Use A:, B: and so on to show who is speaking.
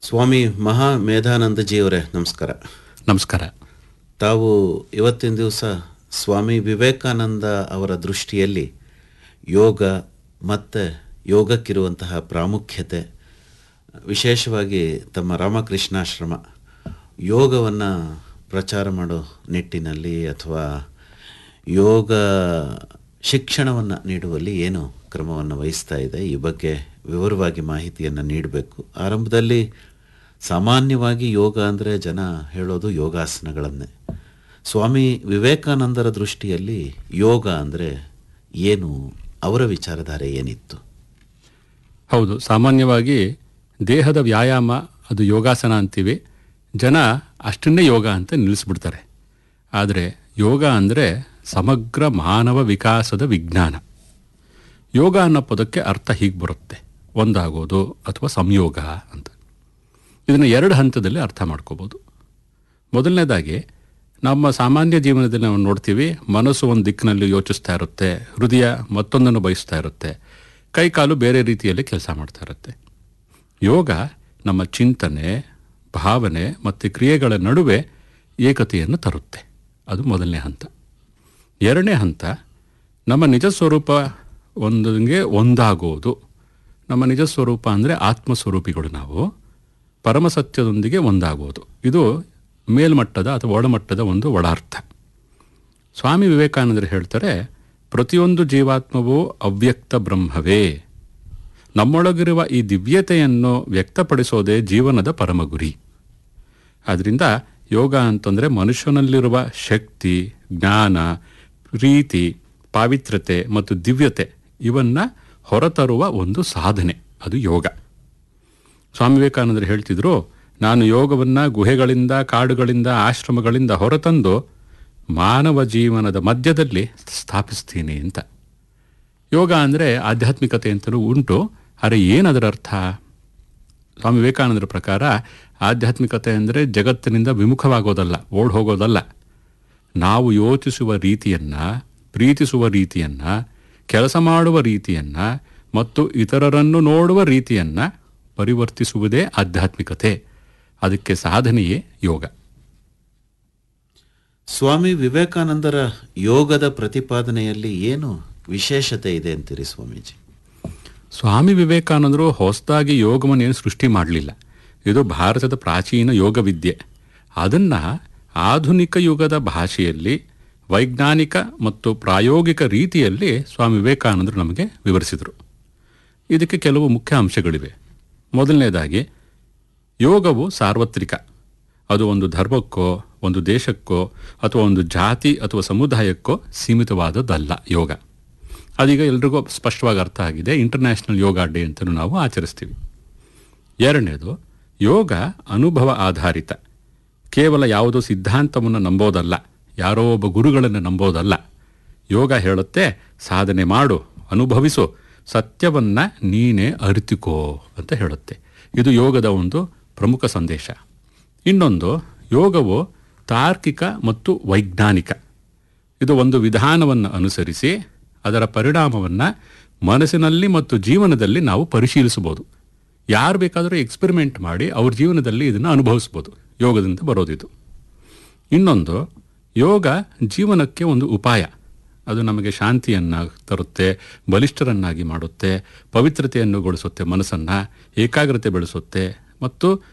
A: ಸ್ವಾಮಿ ಮಹಾ ಮೇಧಾನಂದಜಿಯವರೇ ನಮಸ್ಕಾರ
B: ನಮಸ್ಕಾರ
A: ತಾವು ಇವತ್ತಿನ ದಿವಸ ಸ್ವಾಮಿ ವಿವೇಕಾನಂದ ಅವರ ದೃಷ್ಟಿಯಲ್ಲಿ ಯೋಗ ಮತ್ತು ಯೋಗಕ್ಕಿರುವಂತಹ ಪ್ರಾಮುಖ್ಯತೆ ವಿಶೇಷವಾಗಿ ತಮ್ಮ ರಾಮಕೃಷ್ಣಾಶ್ರಮ ಯೋಗವನ್ನು ಪ್ರಚಾರ ಮಾಡೋ ನಿಟ್ಟಿನಲ್ಲಿ ಅಥವಾ ಯೋಗ ಶಿಕ್ಷಣವನ್ನು ನೀಡುವಲ್ಲಿ ಏನು ಕ್ರಮವನ್ನು ವಹಿಸ್ತಾ ಇದೆ ಈ ಬಗ್ಗೆ ವಿವರವಾಗಿ ಮಾಹಿತಿಯನ್ನು ನೀಡಬೇಕು ಆರಂಭದಲ್ಲಿ ಸಾಮಾನ್ಯವಾಗಿ ಯೋಗ ಅಂದರೆ ಜನ ಹೇಳೋದು ಯೋಗಾಸನಗಳನ್ನೇ ಸ್ವಾಮಿ ವಿವೇಕಾನಂದರ ದೃಷ್ಟಿಯಲ್ಲಿ ಯೋಗ ಅಂದರೆ ಏನು ಅವರ ವಿಚಾರಧಾರೆ ಏನಿತ್ತು
B: ಹೌದು ಸಾಮಾನ್ಯವಾಗಿ ದೇಹದ ವ್ಯಾಯಾಮ ಅದು ಯೋಗಾಸನ ಅಂತೀವಿ ಜನ ಅಷ್ಟನ್ನೇ ಯೋಗ ಅಂತ ನಿಲ್ಲಿಸ್ಬಿಡ್ತಾರೆ ಆದರೆ ಯೋಗ ಅಂದರೆ ಸಮಗ್ರ ಮಾನವ ವಿಕಾಸದ ವಿಜ್ಞಾನ ಯೋಗ ಅನ್ನೋ ಪದಕ್ಕೆ ಅರ್ಥ ಹೀಗೆ ಬರುತ್ತೆ ಒಂದಾಗೋದು ಅಥವಾ ಸಂಯೋಗ ಅಂತ ಇದನ್ನು ಎರಡು ಹಂತದಲ್ಲಿ ಅರ್ಥ ಮಾಡ್ಕೋಬೋದು ಮೊದಲನೇದಾಗಿ ನಮ್ಮ ಸಾಮಾನ್ಯ ಜೀವನದಲ್ಲಿ ನಾವು ನೋಡ್ತೀವಿ ಮನಸ್ಸು ಒಂದು ದಿಕ್ಕಿನಲ್ಲಿ ಯೋಚಿಸ್ತಾ ಇರುತ್ತೆ ಹೃದಯ ಮತ್ತೊಂದನ್ನು ಬಯಸ್ತಾ ಇರುತ್ತೆ ಕೈಕಾಲು ಬೇರೆ ರೀತಿಯಲ್ಲಿ ಕೆಲಸ ಮಾಡ್ತಾ ಇರುತ್ತೆ ಯೋಗ ನಮ್ಮ ಚಿಂತನೆ ಭಾವನೆ ಮತ್ತು ಕ್ರಿಯೆಗಳ ನಡುವೆ ಏಕತೆಯನ್ನು ತರುತ್ತೆ ಅದು ಮೊದಲನೇ ಹಂತ ಎರಡನೇ ಹಂತ ನಮ್ಮ ನಿಜ ಸ್ವರೂಪ ಒಂದಿಗೆ ಒಂದಾಗೋದು ನಮ್ಮ ನಿಜ ಸ್ವರೂಪ ಅಂದರೆ ಆತ್ಮಸ್ವರೂಪಿಗಳು ನಾವು ಪರಮಸತ್ಯದೊಂದಿಗೆ ಒಂದಾಗೋದು ಇದು ಮೇಲ್ಮಟ್ಟದ ಅಥವಾ ಒಳಮಟ್ಟದ ಒಂದು ಒಳಾರ್ಥ ಸ್ವಾಮಿ ವಿವೇಕಾನಂದರು ಹೇಳ್ತಾರೆ ಪ್ರತಿಯೊಂದು ಜೀವಾತ್ಮವೂ ಅವ್ಯಕ್ತ ಬ್ರಹ್ಮವೇ ನಮ್ಮೊಳಗಿರುವ ಈ ದಿವ್ಯತೆಯನ್ನು ವ್ಯಕ್ತಪಡಿಸೋದೇ ಜೀವನದ ಪರಮ ಗುರಿ ಆದ್ದರಿಂದ ಯೋಗ ಅಂತಂದರೆ ಮನುಷ್ಯನಲ್ಲಿರುವ ಶಕ್ತಿ ಜ್ಞಾನ ಪ್ರೀತಿ ಪಾವಿತ್ರತೆ ಮತ್ತು ದಿವ್ಯತೆ ಇವನ್ನ ಹೊರತರುವ ಒಂದು ಸಾಧನೆ ಅದು ಯೋಗ ಸ್ವಾಮಿ ವಿವೇಕಾನಂದರು ಹೇಳ್ತಿದ್ರು ನಾನು ಯೋಗವನ್ನು ಗುಹೆಗಳಿಂದ ಕಾಡುಗಳಿಂದ ಆಶ್ರಮಗಳಿಂದ ಹೊರತಂದು ಮಾನವ ಜೀವನದ ಮಧ್ಯದಲ್ಲಿ ಸ್ಥಾಪಿಸ್ತೀನಿ ಅಂತ ಯೋಗ ಅಂದರೆ ಆಧ್ಯಾತ್ಮಿಕತೆ ಅಂತಲೂ ಉಂಟು ಆದರೆ ಏನದರ ಅರ್ಥ ಸ್ವಾಮಿ ವಿವೇಕಾನಂದರ ಪ್ರಕಾರ ಆಧ್ಯಾತ್ಮಿಕತೆ ಅಂದರೆ ಜಗತ್ತಿನಿಂದ ವಿಮುಖವಾಗೋದಲ್ಲ ಓಡ್ ಹೋಗೋದಲ್ಲ ನಾವು ಯೋಚಿಸುವ ರೀತಿಯನ್ನು ಪ್ರೀತಿಸುವ ರೀತಿಯನ್ನು ಕೆಲಸ ಮಾಡುವ ರೀತಿಯನ್ನು ಮತ್ತು ಇತರರನ್ನು ನೋಡುವ ರೀತಿಯನ್ನು ಪರಿವರ್ತಿಸುವುದೇ ಆಧ್ಯಾತ್ಮಿಕತೆ ಅದಕ್ಕೆ ಸಾಧನೆಯೇ ಯೋಗ
A: ಸ್ವಾಮಿ ವಿವೇಕಾನಂದರ ಯೋಗದ ಪ್ರತಿಪಾದನೆಯಲ್ಲಿ ಏನು ವಿಶೇಷತೆ ಇದೆ ಅಂತೀರಿ ಸ್ವಾಮೀಜಿ
B: ಸ್ವಾಮಿ ವಿವೇಕಾನಂದರು ಹೊಸದಾಗಿ ಯೋಗವನ್ನೇನು ಸೃಷ್ಟಿ ಮಾಡಲಿಲ್ಲ ಇದು ಭಾರತದ ಪ್ರಾಚೀನ ಯೋಗ ವಿದ್ಯೆ ಅದನ್ನು ಆಧುನಿಕ ಯುಗದ ಭಾಷೆಯಲ್ಲಿ ವೈಜ್ಞಾನಿಕ ಮತ್ತು ಪ್ರಾಯೋಗಿಕ ರೀತಿಯಲ್ಲಿ ಸ್ವಾಮಿ ವಿವೇಕಾನಂದರು ನಮಗೆ ವಿವರಿಸಿದರು ಇದಕ್ಕೆ ಕೆಲವು ಮುಖ್ಯ ಅಂಶಗಳಿವೆ ಮೊದಲನೇದಾಗಿ ಯೋಗವು ಸಾರ್ವತ್ರಿಕ ಅದು ಒಂದು ಧರ್ಮಕ್ಕೋ ಒಂದು ದೇಶಕ್ಕೋ ಅಥವಾ ಒಂದು ಜಾತಿ ಅಥವಾ ಸಮುದಾಯಕ್ಕೋ ಸೀಮಿತವಾದದ್ದಲ್ಲ ಯೋಗ ಅದೀಗ ಎಲ್ರಿಗೂ ಸ್ಪಷ್ಟವಾಗಿ ಅರ್ಥ ಆಗಿದೆ ಇಂಟರ್ನ್ಯಾಷನಲ್ ಯೋಗ ಡೇ ಅಂತಲೂ ನಾವು ಆಚರಿಸ್ತೀವಿ ಎರಡನೇದು ಯೋಗ ಅನುಭವ ಆಧಾರಿತ ಕೇವಲ ಯಾವುದೋ ಸಿದ್ಧಾಂತವನ್ನು ನಂಬೋದಲ್ಲ ಯಾರೋ ಒಬ್ಬ ಗುರುಗಳನ್ನು ನಂಬೋದಲ್ಲ ಯೋಗ ಹೇಳುತ್ತೆ ಸಾಧನೆ ಮಾಡು ಅನುಭವಿಸು ಸತ್ಯವನ್ನ ನೀನೇ ಅರಿತುಕೋ ಅಂತ ಹೇಳುತ್ತೆ ಇದು ಯೋಗದ ಒಂದು ಪ್ರಮುಖ ಸಂದೇಶ ಇನ್ನೊಂದು ಯೋಗವು ತಾರ್ಕಿಕ ಮತ್ತು ವೈಜ್ಞಾನಿಕ ಇದು ಒಂದು ವಿಧಾನವನ್ನು ಅನುಸರಿಸಿ ಅದರ ಪರಿಣಾಮವನ್ನು ಮನಸ್ಸಿನಲ್ಲಿ ಮತ್ತು ಜೀವನದಲ್ಲಿ ನಾವು ಪರಿಶೀಲಿಸಬಹುದು ಯಾರು ಬೇಕಾದರೂ ಎಕ್ಸ್ಪೆರಿಮೆಂಟ್ ಮಾಡಿ ಅವ್ರ ಜೀವನದಲ್ಲಿ ಇದನ್ನು ಅನುಭವಿಸ್ಬೋದು ಯೋಗದಿಂದ ಬರೋದಿದು ಇನ್ನೊಂದು ಯೋಗ ಜೀವನಕ್ಕೆ ಒಂದು ಉಪಾಯ ಅದು ನಮಗೆ ಶಾಂತಿಯನ್ನು ತರುತ್ತೆ ಬಲಿಷ್ಠರನ್ನಾಗಿ ಮಾಡುತ್ತೆ ಪವಿತ್ರತೆಯನ್ನು ಗೊಳಿಸುತ್ತೆ ಮನಸ್ಸನ್ನು ಏಕಾಗ್ರತೆ ಬೆಳೆಸುತ್ತೆ ಮತ್ತು